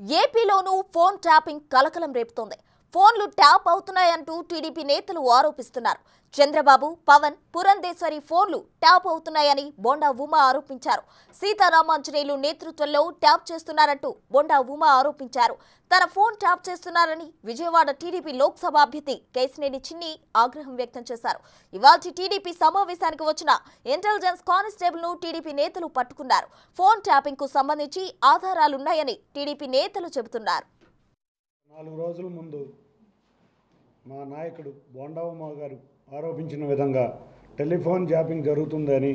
ఏపీలోనూ phone tapping కలకలం రేపుతోంది ఫోన్లు ట్యాప్ అవుతున్నాయంటూ టీడీపీ నేతలు ఆరోపిస్తున్నారు చంద్రబాబు పవన్ పురంధేశ్వరి ఫోన్లు ట్యాప్ అవుతున్నాయని బొండా ఉమా ఆరోపించారు సీతారామాంజనేయులు నేతృత్వంలో ట్యాప్ చేస్తున్నారంటూ బొండా ఉమా ఆరోపించారు తన ఫోన్ ట్యాప్ చేస్తున్నారని విజయవాడ టీడీపీ లోక్సభ అభ్యర్థి కేసినేని చిన్ని ఆగ్రహం వ్యక్తం చేశారు ఇవాళ టీడీపీ సమావేశానికి వచ్చిన ఇంటెలిజెన్స్ కానిస్టేబుల్ ను టీడీపీ నేతలు పట్టుకున్నారు ఫోన్ ట్యాపింగ్ కు సంబంధించి ఆధారాలున్నాయని టీడీపీ నేతలు చెబుతున్నారు నాలుగు రోజుల ముందు మా నాయకుడు బోండావమ్మ గారు ఆరోపించిన విధంగా టెలిఫోన్ జాపింగ్ జరుగుతుందని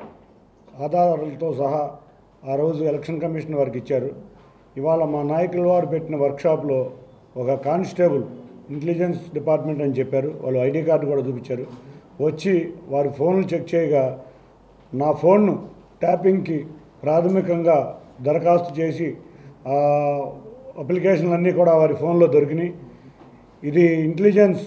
ఆధారాలతో సహా ఆ రోజు ఎలక్షన్ కమిషన్ వారికి ఇచ్చారు ఇవాళ మా నాయకుల వారు పెట్టిన వర్క్షాప్లో ఒక కానిస్టేబుల్ ఇంటెలిజెన్స్ డిపార్ట్మెంట్ అని చెప్పారు వాళ్ళు ఐడి కార్డు కూడా చూపించారు వచ్చి వారి ఫోన్లు చెక్ చేయగా నా ఫోన్ను ట్యాపింగ్కి ప్రాథమికంగా దరఖాస్తు చేసి ఆ అప్లికేషన్లు అన్నీ కూడా వారి ఫోన్లో దొరికినాయి ఇది ఇంటెలిజెన్స్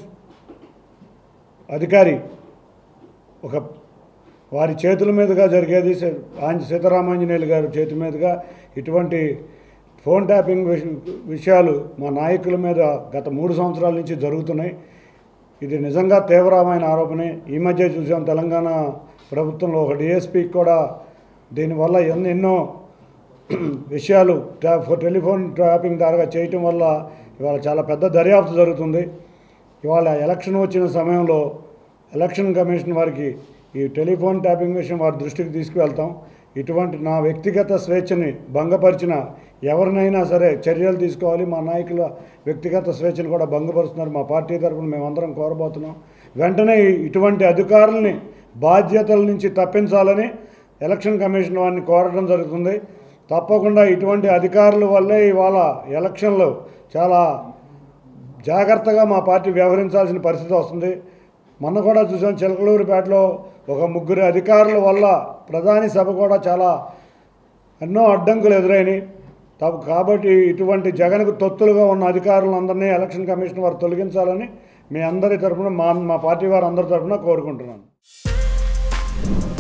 అధికారి ఒక వారి చేతుల మీదుగా జరిగేది సీ- ఆంజ సీతారామాంజనేయులు గారి చేతి మీదుగా ఇటువంటి ఫోన్ ట్యాపింగ్ విష- విషయాలు మా నాయకుల మీద గత మూడు సంవత్సరాల నుంచి జరుగుతున్నాయి ఇది నిజంగా తీవ్రమైన ఆరోపణే ఈ మధ్య చూసాం తెలంగాణ ప్రభుత్వంలో ఒక డిఎస్పీకి కూడా దీనివల్ల ఎన్నో ఎన్నో విషయాలు ట్యా టెలిఫోన్ ట్యాపింగ్ ద్వారా చేయటం వల్ల ఇవాళ చాలా పెద్ద దర్యాప్తు జరుగుతుంది ఇవాళ ఎలక్షన్ వచ్చిన సమయంలో ఎలక్షన్ కమిషన్ వారికి ఈ టెలిఫోన్ ట్యాపింగ్ విషయం వారి దృష్టికి తీసుకువెళ్తాం ఇటువంటి నా వ్యక్తిగత స్వేచ్ఛని భంగపరిచిన ఎవరినైనా సరే చర్యలు తీసుకోవాలి మా నాయకుల వ్యక్తిగత స్వేచ్ఛను కూడా భంగపరుస్తున్నారు మా పార్టీ తరఫున మేమందరం కోరబోతున్నాం వెంటనే ఇటువంటి అధికారుల్ని బాధ్యతల నుంచి తప్పించాలని ఎలక్షన్ కమిషన్ వారిని కోరడం జరుగుతుంది తప్పకుండా ఇటువంటి అధికారుల వల్లే ఇవాళ ఎలక్షన్లు చాలా జాగ్రత్తగా మా పార్టీ వ్యవహరించాల్సిన పరిస్థితి వస్తుంది మొన్న కూడా చూసాం చిలకలూరుపేటలో ఒక ముగ్గురు అధికారుల వల్ల ప్రధాని సభ కూడా చాలా ఎన్నో అడ్డంకులు ఎదురైనాయి తప్ప కాబట్టి ఇటువంటి జగన్కు తొత్తులుగా ఉన్న అధికారులందరినీ ఎలక్షన్ కమిషన్ వారు తొలగించాలని మీ అందరి తరఫున మా మా పార్టీ వారు అందరి తరఫున కోరుకుంటున్నాను